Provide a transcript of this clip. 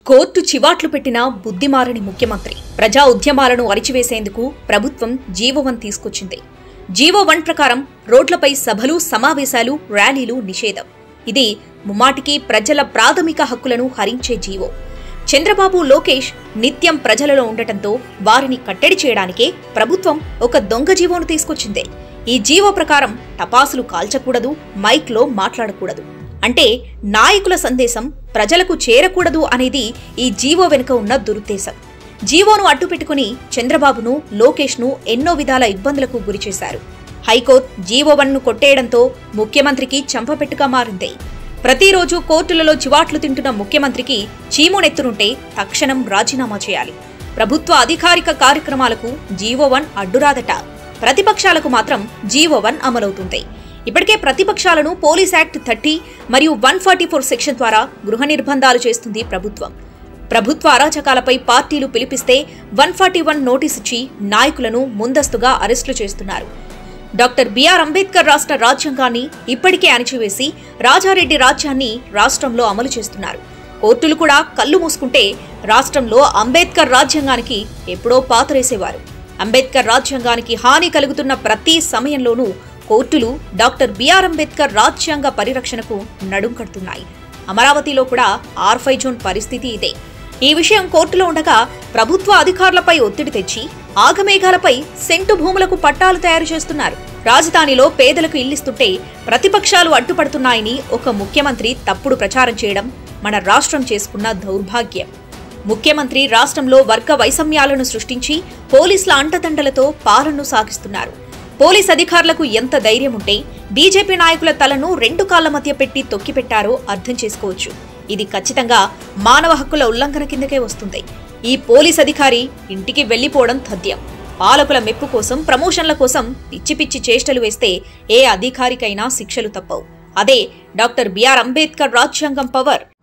court చివాట్లు పెట్టిన బుద్ధిమారని ముఖ్యమంత్రి ప్రజా ఉద్యమాలను అరిచివేసేందుకు ప్రభుత్వం జీవో వన్ తీసుకొచ్చింది జీవో వన్ ప్రకారం రోడ్లపై సభలు సమావేశాలు ర్యాలీలు నిషేధం ఇది ముమ్మాటికి ప్రజల ప్రాథమిక హక్కులను హరించే జీవో చంద్రబాబు లోకేష్ నిత్యం ప్రజలలో ఉండటంతో వారిని కట్టడి చేయడానికే ప్రభుత్వం ఒక దొంగ జీవోను తీసుకొచ్చింది ఈ జీవో ప్రకారం టపాసులు కాల్చకూడదు మైక్లో మాట్లాడకూడదు అంటే నాయకుల సందేశం ప్రజలకు చేరకూడదు అనేది ఈ జీవో వెనుక ఉన్న దురుద్దేశం జీవోను అడ్డుపెట్టుకుని చంద్రబాబును లోకేష్ను ఎన్నో విధాల ఇబ్బందులకు గురిచేశారు హైకోర్టు జీవో వన్ను కొట్టేయడంతో ముఖ్యమంత్రికి చంపపెట్టుగా మారింది ప్రతిరోజు కోర్టులలో చివాట్లు తింటున్న ముఖ్యమంత్రికి చీమునెత్తునుంటే తక్షణం రాజీనామా చేయాలి ప్రభుత్వ అధికారిక కార్యక్రమాలకు జీవో వన్ అడ్డురాదట ప్రతిపక్షాలకు మాత్రం జీవో వన్ అమలవుతుంది ఇప్పటికే ప్రతిపక్షాలను పోలీస్ యాక్ట్ థర్టీ మరియు వన్ ఫార్టీ ఫోర్ సెక్షన్ ద్వారా గృహ నిర్బంధాలు చేస్తుంది ప్రభుత్వం ప్రభుత్వ అరాచకాలపై పార్టీలు పిలిపిస్తే వన్ ఫార్టీ వన్ నోటీస్ ఇచ్చి నాయకులను ముందస్తుగా అరెస్టులు చేస్తున్నారు డాక్టర్ బిఆర్ అంబేద్కర్ రాష్ట్ర రాజ్యాంగాన్ని ఇప్పటికే అణిచివేసి రాజారెడ్డి రాజ్యాన్ని రాష్ట్రంలో అమలు చేస్తున్నారు కోర్టులు కూడా కళ్ళు మూసుకుంటే రాష్ట్రంలో అంబేద్కర్ రాజ్యాంగానికి ఎప్పుడో పాతరేసేవారు అంబేద్కర్ రాజ్యాంగానికి హాని కలుగుతున్న ప్రతి సమయంలోనూ కోర్టులు డాక్టర్ బిఆర్ అంబేద్కర్ రాజ్యాంగ పరిరక్షణకు నడుం కడుతున్నాయి అమరావతిలో కూడా ఆర్ఫై జోన్ పరిస్థితి ఇదే ఈ విషయం కోర్టులో ఉండగా ప్రభుత్వ అధికారులపై ఒత్తిడి తెచ్చి ఆగమేఘాలపై సెంటు భూములకు పట్టాలు తయారు చేస్తున్నారు రాజధానిలో పేదలకు ఇల్లిస్తుంటే ప్రతిపక్షాలు అడ్డుపడుతున్నాయని ఒక ముఖ్యమంత్రి తప్పుడు ప్రచారం చేయడం మన రాష్ట్రం చేసుకున్న దౌర్భాగ్యం ముఖ్యమంత్రి రాష్ట్రంలో వర్గ వైషమ్యాలను సృష్టించి పోలీసుల అండదండలతో పాలనను సాగిస్తున్నారు పోలీస్ అధికారులకు ఎంత ధైర్యం ఉంటే బీజేపీ నాయకుల తలను రెండు కాళ్ల మధ్య పెట్టి తొక్కిపెట్టారో అర్థం చేసుకోవచ్చు ఇది ఖచ్చితంగా మానవ హక్కుల ఉల్లంఘన కిందకే వస్తుంది ఈ పోలీస్ అధికారి ఇంటికి వెళ్లిపోవడం తథ్యం పాలకుల మెప్పు కోసం ప్రమోషన్ల కోసం పిచ్చి పిచ్చి చేష్టలు వేస్తే ఏ అధికారికైనా శిక్షలు తప్పవు అదే డాక్టర్ బిఆర్ అంబేద్కర్ రాజ్యాంగం పవర్